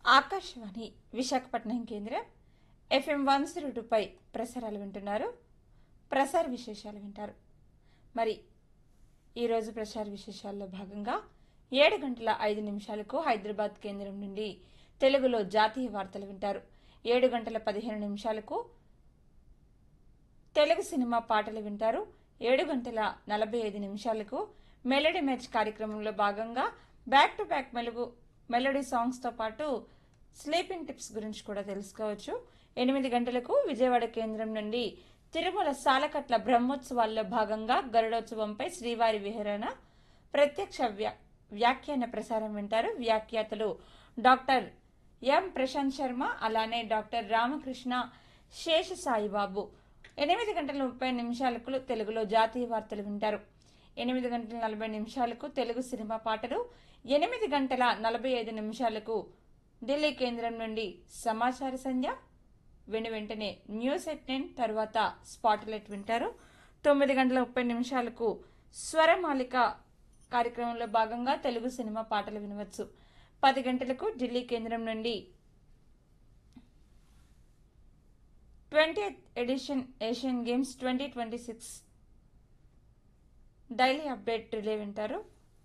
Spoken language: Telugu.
ఆకాశవాణి విశాఖపట్నం కేంద్రం ఎఫ్ఎం వన్ జీరో టూపై ప్రసారాలు వింటున్నారు ప్రసార విశేషాలు వింటారు మరి ఈరోజు ప్రసార విశేషాల్లో భాగంగా ఏడు గంటల ఐదు నిమిషాలకు హైదరాబాద్ కేంద్రం నుండి తెలుగులో జాతీయ వార్తలు వింటారు ఏడు గంటల పదిహేను నిమిషాలకు తెలుగు సినిమా పాటలు వింటారు ఏడు గంటల నలభై ఐదు నిమిషాలకు మెలడీ మ్యాచ్ కార్యక్రమంలో భాగంగా బ్యాక్ టు బ్యాక్ మెలుగు మెలడీ సాంగ్స్తో పాటు స్లీపింగ్ టిప్స్ గురించి కూడా తెలుసుకోవచ్చు ఎనిమిది గంటలకు విజయవాడ కేంద్రం నుండి తిరుమల సాలకట్ల బ్రహ్మోత్సవాల్లో భాగంగా గరుడోత్సవంపై శ్రీవారి విహరణ ప్రత్యక్ష వ్యా వ్యాఖ్యాన ప్రసారం వింటారు వ్యాఖ్యాతలు డాక్టర్ ఎం ప్రశాంత్ శర్మ అలానే డాక్టర్ రామకృష్ణ శేషసాయిబాబు ఎనిమిది గంటల ముప్పై నిమిషాలకు తెలుగులో జాతీయ వార్తలు వింటారు ఎనిమిది గంటల నలభై నిమిషాలకు తెలుగు సినిమా పాటలు ఎనిమిది గంటల నలభై ఐదు నిమిషాలకు ఢిల్లీ కేంద్రం నుండి సమాచార సంధ్య వెను వెంటనే న్యూస్ ఎట్ టెన్ తర్వాత స్పాట్లైట్ వింటారు తొమ్మిది గంటల ముప్పై నిమిషాలకు స్వరమాలిక కార్యక్రమంలో భాగంగా తెలుగు సినిమా పాటలు వినవచ్చు పది గంటలకు ఢిల్లీ కేంద్రం నుండి twenty edition Asian games twenty twenty six daily update relay వింటారు